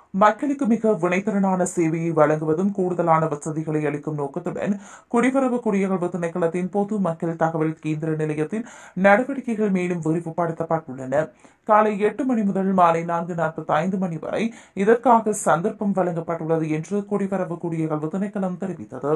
மக்களுக்கு மிக வினைத்திறனான சேவையை வழங்குவதும் கூடுதலான வசதிகளை அளிக்கும் நோக்கத்துடன் குடிவரவு குடியகல்வு திணைக்களத்தின் பொது மக்கள் தகவல் கேந்திர நிலையத்தின் நடவடிக்கைகள் மேலும் விரிவுபடுத்தப்பட்டுள்ளன காலை எட்டு மணி முதல் மாலை நான்கு நாற்பத்தி ஐந்து மணி வரை இதற்காக சந்தர்ப்பம் வழங்கப்பட்டுள்ளது என்று குடிவரவு குடியகல்வு திணைக்களம் தெரிவித்தது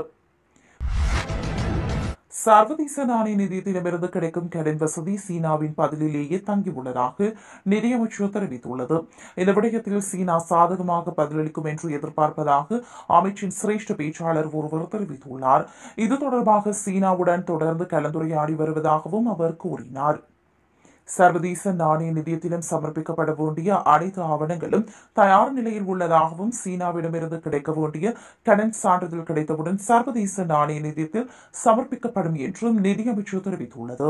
சர்வதேச நாணய நிதியத்திடமிருந்து கிடைக்கும் கடன் வசதி சீனாவின் பதிலிலேயே தங்கியுள்ளதாக நிதியமைச்சர் தெரிவித்துள்ளது இந்த விடயத்தில் சீனா சாதகமாக பதிலளிக்கும் என்று எதிர்பார்ப்பதாக அமைச்சின் சிரேஷ்ட பேச்சாளர் ஒருவர் தெரிவித்துள்ளார் இது தொடர்பாக சீனாவுடன் தொடர்ந்து கலந்துரையாடி வருவதாகவும் அவர் கூறினார் சர்வதேச நாணய நிதியத்திடம் சமர்ப்பிக்கப்பட வேண்டிய அனைத்து ஆவணங்களும் தயார் நிலையில் உள்ளதாகவும் சீனாவிடமிருந்து கிடைக்க வேண்டிய கடன் சான்றிதழ் கிடைத்தவுடன் சர்வதேச நாணய நிதியத்தில் சமர்ப்பிக்கப்படும் என்றும் நிதியமைச்சர் தெரிவித்துள்ளது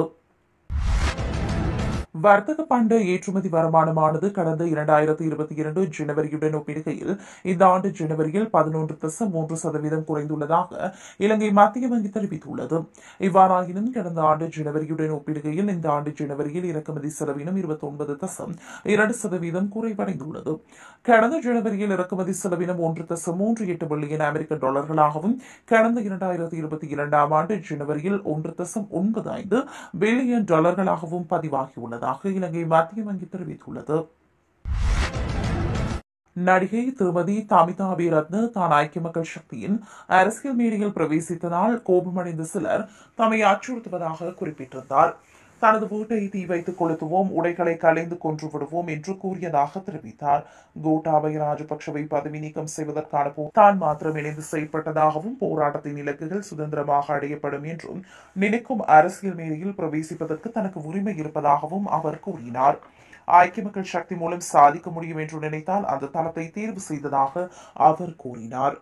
வர்த்தக பண்ட ஏற்றுமதி வருமானமானது கடந்த இரண்டாயிரத்தி இருபத்தி இரண்டு ஜனவரியுடன் ஒப்பிடுகையில் இந்த ஆண்டு ஜனவரியில் பதினொன்று தசம் மூன்று சதவீதம் குறைந்துள்ளதாக இலங்கை மத்திய வங்கி தெரிவித்துள்ளது இவ்வாறாயினும் கடந்த ஆண்டு ஜனவரியுடன் ஒப்பிடுகையில் இந்த ஆண்டு ஜனவரியில் இறக்குமதி செலவினம் இருபத்தி ஒன்பது தசம் இரண்டு சதவீதம் குறைவடைந்துள்ளது கடந்த ஜனவரியில் இறக்குமதி செலவினம் ஒன்று தசம் மூன்று எட்டு பில்லியன் அமெரிக்க டாலர்களாகவும் கடந்த இரண்டாயிரத்தி இருபத்தி இரண்டாம் ஆண்டு ஜனவரியில் ஒன்று தசம் ஒன்பது ஐந்து பில்லியன் டாலர்களாகவும் பதிவாகியுள்ளது உள்ளதாக இலங்கை மத்திய வங்கி தெரிவித்துள்ளது நடிகை திருமதி தாமிதா அபிரத்ன தான் ஐக்கிய மக்கள் சக்தியின் அரசியல் மேடையில் பிரவேசித்ததால் கோபமடைந்த சிலர் தம்மை அச்சுறுத்துவதாக குறிப்பிட்டிருந்தார் தனது வீட்டை தீ வைத்து கொளுத்துவோம் உடைகளை கலைந்து கொன்று விடுவோம் என்று கூறியதாக தெரிவித்தார் கோட்டாபய ராஜபக்சவை பதவி நீக்கம் செய்வதற்கான போ தான் மாத்திரம் இணைந்து செயல்பட்டதாகவும் போராட்டத்தின் இலக்குகள் சுதந்திரமாக அடையப்படும் என்றும் நினைக்கும் அரசியல் மேடையில் பிரவேசிப்பதற்கு தனக்கு உரிமை இருப்பதாகவும் அவர் கூறினார் ஐக்கிய மக்கள் சக்தி மூலம் சாதிக்க முடியும் என்று நினைத்தால் அந்த தளத்தை தேர்வு செய்ததாக அவர் கூறினார்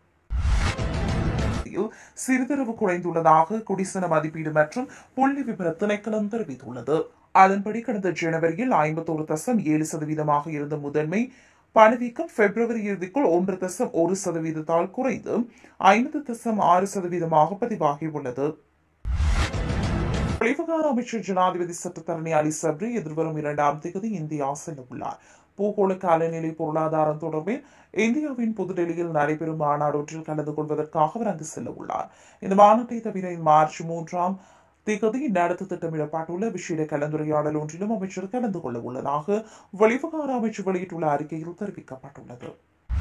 சிறிதளவு குறைந்துள்ளதாக குடிசன மதிப்பீடு மற்றும் புள்ளி விவர திணைக்களம் தெரிவித்துள்ளது அதன்படி கடந்த ஜனவரியில் ஐம்பத்தோரு தசம் ஏழு சதவீதமாக இருந்த முதன்மை பணவீக்கம் பிப்ரவரி இறுதிக்குள் ஒன்று தசம் ஒரு சதவீதத்தால் குறைந்து ஐம்பது தசம் ஆறு சதவீதமாக பதிவாகியுள்ளது வெளிவிவகார அமைச்சர் ஜனாதிபதி சட்டத்தரணி அலி சப்ரி எதிர்வரும் இரண்டாம் தேதி இந்தியா செல்ல உள்ளார் பூகோள காலநிலை பொருளாதாரம் தொடர்பில் இந்தியாவின் புதுடெல்லியில் நடைபெறும் மாநாடு ஒன்றில் கலந்து கொள்வதற்காக அவர் அங்கு செல்ல உள்ளார் இந்த மாநாட்டை தவிர மார்ச் மூன்றாம் திகதி நடத்த திட்டமிடப்பட்டுள்ள விசேட கலந்துரையாடல் ஒன்றிலும் அமைச்சர் கலந்து கொள்ள உள்ளதாக வெளிவிவகார அமைச்சர் வெளியிட்டுள்ள அறிக்கையில் தெரிவிக்கப்பட்டுள்ளது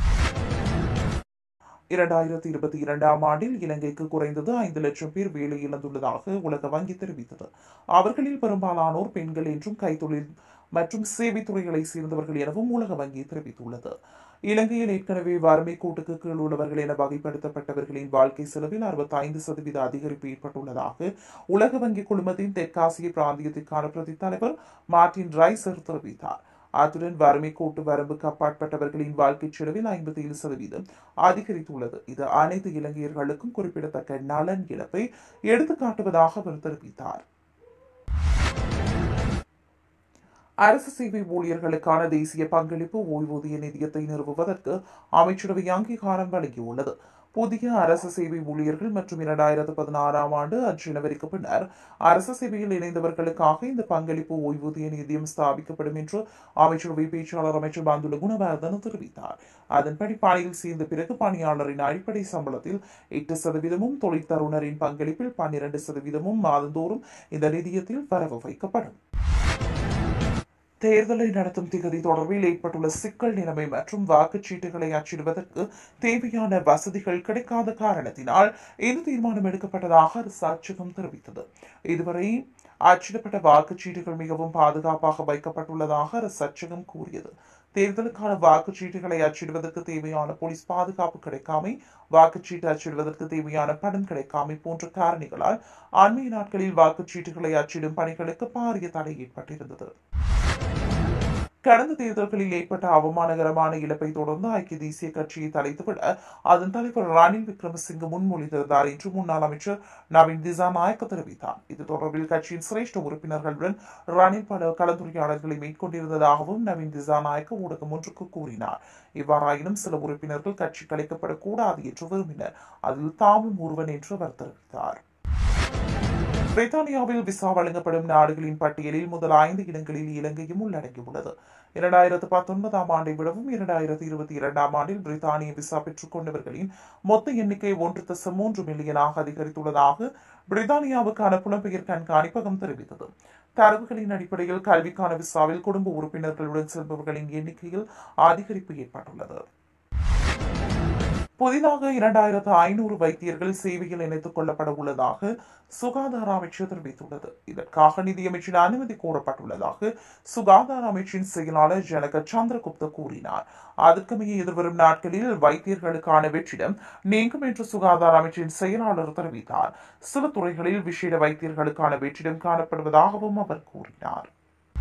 இரண்டாயிரத்தி இருபத்தி இரண்டாம் ஆண்டில் இலங்கைக்கு குறைந்தது ஐந்து லட்சம் பேர் வேலை இழந்துள்ளதாக உலக வங்கி தெரிவித்தது அவர்களில் பெரும்பாலானோர் பெண்கள் என்றும் கைத்தொழில் மற்றும் சேவைத்துறைகளை சேர்ந்தவர்கள் எனவும் உலக வங்கி தெரிவித்துள்ளது இலங்கையில் ஏற்கனவே வறுமை கூட்டுக்கு கீழ் உள்ளவர்கள் என வகைப்படுத்தப்பட்டவர்களின் வாழ்க்கை செலவில் அறுபத்தி ஐந்து சதவீத அதிகரிப்பு ஏற்பட்டுள்ளதாக உலக வங்கி குழுமத்தின் தெற்காசிய பிராந்தியத்திற்கான பிரதி தலைவர் மார்டின் ரைசர் தெரிவித்தார் அத்துடன் வறுமை கூட்டு வரம்புக்கு அப்பாற்பட்டவர்களின் வாழ்க்கை செலவில் ஐம்பத்தி ஏழு சதவீதம் அதிகரித்துள்ளது இது அனைத்து இலங்கையர்களுக்கும் குறிப்பிடத்தக்க நலன் இழப்பை எடுத்துக்காட்டுவதாக அவர் தெரிவித்தார் அரசு சேவை ஊழியர்களுக்கான தேசிய பங்களிப்பு ஓய்வூதிய நிதியத்தை நிறுவுவதற்கு அமைச்சரவை அங்கீகாரம் வழங்கியுள்ளது புதிய அரசு சேவை ஊழியர்கள் மற்றும் இரண்டாயிரத்து பதினாறாம் ஆண்டு ஜனவரிக்கு பின்னர் அரசு சேவையில் இணைந்தவர்களுக்காக இந்த பங்களிப்பு ஓய்வூதிய நிதியம் ஸ்தாபிக்கப்படும் என்று அமைச்சரவை பேச்சாளர் அமைச்சர் பந்துல குணவர்தன தெரிவித்தார் அதன்படி பணியில் சேர்ந்த பிறகு பணியாளரின் அடிப்படை சம்பளத்தில் எட்டு சதவீதமும் தொழில் தருணரின் பங்களிப்பில் பன்னிரண்டு சதவீதமும் மாதந்தோறும் இந்த நிதியத்தில் வரவு வைக்கப்படும் தேர்தலை நடத்தும் திகதி தொடர்பில் ஏற்பட்டுள்ள சிக்கல் நிலைமை மற்றும் வாக்குச்சீட்டுகளை அச்சிடுவதற்கு தேவையான வசதிகள் கிடைக்காத காரணத்தினால் இந்த தீர்மானம் எடுக்கப்பட்டதாக அரசு அச்சகம் தெரிவித்தது இதுவரை அச்சிடப்பட்ட வாக்குச்சீட்டுகள் மிகவும் பாதுகாப்பாக வைக்கப்பட்டுள்ளதாக அரசு அச்சகம் கூறியது தேர்தலுக்கான வாக்குச்சீட்டுகளை அச்சிடுவதற்கு தேவையான போலீஸ் பாதுகாப்பு கிடைக்காமை வாக்குச்சீட்டு அச்சிடுவதற்கு தேவையான பணம் கிடைக்காமை போன்ற காரணிகளால் அண்மைய நாட்களில் வாக்குச்சீட்டுகளை அச்சிடும் பணிகளுக்கு பாரிய தடை ஏற்பட்டிருந்தது கடந்த தேர்தல்களில் ஏற்பட்ட அவமானகரமான இழப்பை தொடர்ந்து ஐக்கிய தேசிய கட்சியை தலைத்துவிட அதன் தலைவர் ரணில் விக்ரமசிங்க முன்மொழிந்திருந்தார் என்று முன்னாள் அமைச்சர் நவீன் திசாநாயக்க தெரிவித்தார் இது தொடர்பில் கட்சியின் சிரேஷ்ட உறுப்பினர்களுடன் ரணில் பல கலந்துரையாடல்களை மேற்கொண்டிருந்ததாகவும் நவீன் திசாநாயக்க ஊடகம் ஒன்றுக்கு கூறினார் இவ்வாறாயினும் சில உறுப்பினர்கள் கட்சி கலைக்கப்படக்கூடாது என்று விரும்பினர் அதில் தாமும் ஒருவன் என்று அவர் தெரிவித்தார் பிரித்தானியாவில் விசா வழங்கப்படும் நாடுகளின் பட்டியலில் முதல் ஐந்து இடங்களில் இலங்கையும் உள்ளடங்கியுள்ளது இரண்டாயிரத்து பத்தொன்பதாம் ஆண்டை விடவும் இரண்டாயிரத்தி இருபத்தி இரண்டாம் ஆண்டில் பிரித்தானிய விசா பெற்றுக் கொண்டவர்களின் மொத்த எண்ணிக்கை ஒன்று தசம் மூன்று மில்லியனாக அதிகரித்துள்ளதாக பிரித்தானியாவுக்கான புலம்பெயர் கண்காணிப்பகம் தெரிவித்தது தரவுகளின் அடிப்படையில் கல்விக்கான விசாவில் குடும்ப உறுப்பினர்களுடன் செல்பவர்களின் எண்ணிக்கையில் அதிகரிப்பு ஏற்பட்டுள்ளது புதிதாக இரண்டாயிரத்து ஐநூறு வைத்தியர்கள் சேவையில் இணைத்துக் கொள்ளப்பட உள்ளதாக சுகாதார அமைச்சு தெரிவித்துள்ளது இதற்காக நிதியமைச்சின் அனுமதி கோரப்பட்டுள்ளதாக சுகாதார அமைச்சின் செயலாளர் ஜனக சந்திரகுப்த கூறினார் அதற்கமைய எதிர்வரும் நாட்களில் வைத்தியர்களுக்கான வெற்றிடம் நீங்கும் என்று சுகாதார அமைச்சின் செயலாளர் தெரிவித்தார் சில துறைகளில் விசேட வைத்தியர்களுக்கான வெற்றிடம் காணப்படுவதாகவும் அவர் கூறினார்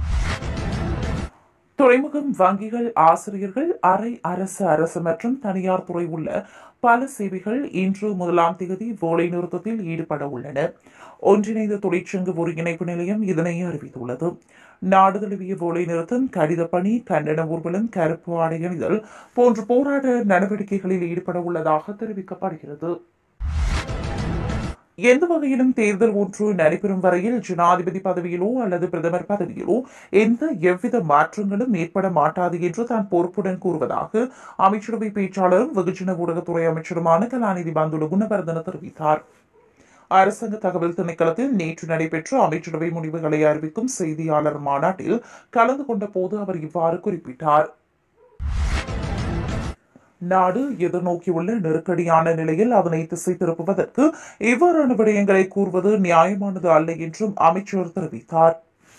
துறைமுகம் வங்கிகள் ஆசிரியர்கள் அரை அரசு அரசு மற்றும் தனியார் துறை உள்ள பல சேவைகள் இன்று முதலாம் தேதி வேலை நிறுத்தத்தில் ஈடுபட உள்ளன ஒன்றிணைந்த தொழிற்சங்க ஒருங்கிணைப்பு நிலையம் இதனை அறிவித்துள்ளது நாடு தழுவிய வேலை நிறுத்தம் கடித பணி கண்டன ஊர்வலம் கருப்பு ஆடை அணிதல் போன்ற போராட்ட நடவடிக்கைகளில் ஈடுபட உள்ளதாக தெரிவிக்கப்படுகிறது எந்த வகையிலும் தேர்தல் ஒன்று நடைபெறும் வரையில் ஜனாதிபதி பதவியிலோ அல்லது பிரதமர் பதவியிலோ எந்த எவ்வித மாற்றங்களும் ஏற்பட மாட்டாது என்று தான் பொறுப்புடன் கூறுவதாக அமைச்சரவை பேச்சாளரும் வெகுஜன ஊடகத்துறை அமைச்சருமான கலாநிதி பந்துல குணவர்தன தெரிவித்தார் அரசாங்க தகவல் திணைக்களத்தில் நேற்று நடைபெற்ற அமைச்சரவை முடிவுகளை அறிவிக்கும் செய்தியாளர் மாநாட்டில் கலந்து கொண்ட போது அவர் இவ்வாறு குறிப்பிட்டார் நாடு எதிர்நோக்கியுள்ள நெருக்கடியான நிலையில் அதனை திசை திருப்புவதற்கு இவ்வாறான விடயங்களை கூறுவது நியாயமானது அல்ல என்றும் அமைச்சர் தெரிவித்தார்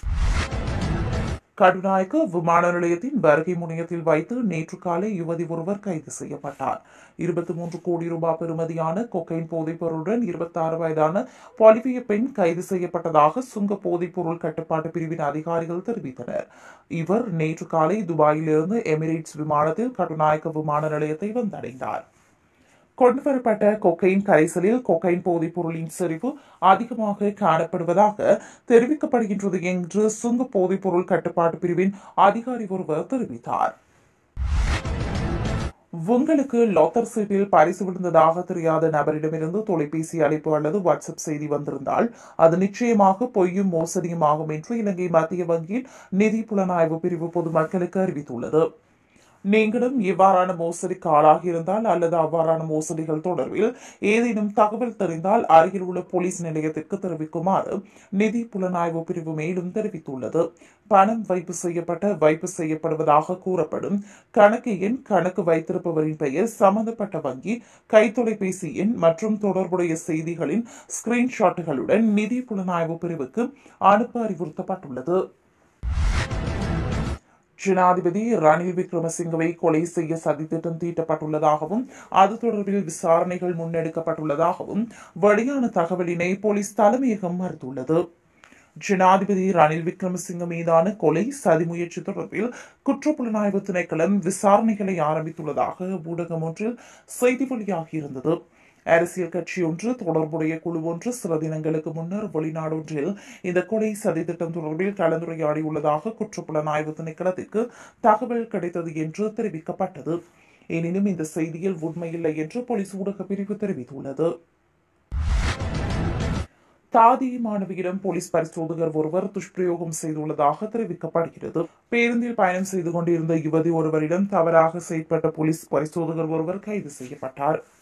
கடுநாயக்க விமான நிலையத்தின் வருகை முனையத்தில் வைத்து நேற்று காலை யுவதி ஒருவர் கைது செய்யப்பட்டார் இருபத்தி மூன்று கோடி ரூபாய் பெறுமதியான கொக்கைன் போதைப் பொருளுடன் இருபத்தி ஆறு வயதான பொலிவிய பெண் கைது செய்யப்பட்டதாக சுங்க போதைப் பொருள் கட்டுப்பாட்டு பிரிவின் அதிகாரிகள் தெரிவித்தனர் இவர் நேற்று காலை துபாயிலிருந்து எமிரேட்ஸ் விமானத்தில் கடுநாயக்க விமான நிலையத்தை வந்தடைந்தார் கொண்டுவரப்பட்ட கொக்கைன் கரைசலில் கொக்கைன் போதைப் பொருளின் செறிவு அதிகமாக காணப்படுவதாக தெரிவிக்கப்படுகின்றது என்று சுங்க போதைப் பொருள் கட்டுப்பாட்டு பிரிவின் அதிகாரி ஒருவர் தெரிவித்தார் உங்களுக்கு லாத்தர் சீட்டில் பரிசு விழுந்ததாக தெரியாத நபரிடமிருந்து தொலைபேசி அழைப்பு அல்லது வாட்ஸ்அப் செய்தி வந்திருந்தால் அது நிச்சயமாக பொய்யும் மோசடியும் ஆகும் என்று இலங்கை மத்திய வங்கியின் நிதி புலனாய்வு பிரிவு பொதுமக்களுக்கு அறிவித்துள்ளது நீங்களும் இவ்வாறான மோசடிக்கு ஆளாகியிருந்தால் அல்லது அவ்வாறான மோசடிகள் தொடர்பில் ஏதேனும் தகவல் தெரிந்தால் அருகில் உள்ள போலீஸ் நிலையத்திற்கு தெரிவிக்குமாறு நிதி புலனாய்வு பிரிவு மேலும் தெரிவித்துள்ளது பணம் வைப்பு செய்யப்பட்ட வைப்பு செய்யப்படுவதாக கூறப்படும் கணக்கு எண் கணக்கு வைத்திருப்பவரின் பெயர் சம்பந்தப்பட்ட வங்கி கைத்தொலைபேசி எண் மற்றும் தொடர்புடைய செய்திகளின் ஸ்கிரீன்ஷாட்டுகளுடன் நிதி புலனாய்வு பிரிவுக்கு அனுப்ப அறிவுறுத்தப்பட்டுள்ளது ஜனாதிபதி ரணில் விக்ரமசிங்கவை கொலை செய்ய சதித்திட்டம் தீட்டப்பட்டுள்ளதாகவும் அது தொடர்பில் விசாரணைகள் முன்னெடுக்கப்பட்டுள்ளதாகவும் வெளியான தகவலினை போலீஸ் தலைமையகம் மறுத்துள்ளது ஜனாதிபதி ரணில் விக்ரமசிங்க மீதான கொலை சதி முயற்சி தொடர்பில் குற்றப்புலனாய்வு திணைக்களம் விசாரணைகளை ஆரம்பித்துள்ளதாக ஊடகம் ஒன்றில் செய்தி வெளியாகியிருந்தது அரசியல் கட்சி ஒன்று தொடர்புடைய குழு ஒன்று சில தினங்களுக்கு முன்னர் வெளிநாடொன்றில் இந்த கொலை சதி திட்டம் தொடர்பில் கலந்துரையாடியுள்ளதாக குற்றப்புலனாய்வு திணைக்களத்திற்கு தகவல் கிடைத்தது என்று தெரிவிக்கப்பட்டது எனினும் இந்த செய்தியில் உண்மையில்லை என்று போலீஸ் ஊடக பிரிவு தெரிவித்துள்ளது தாதி மாணவியிடம் போலீஸ் பரிசோதகர் ஒருவர் துஷ்பிரயோகம் செய்துள்ளதாக தெரிவிக்கப்படுகிறது பேருந்தில் பயணம் செய்து கொண்டிருந்த யுவதி ஒருவரிடம் தவறாக செயற்பட்ட போலீஸ் பரிசோதகர் ஒருவர் கைது செய்யப்பட்டார்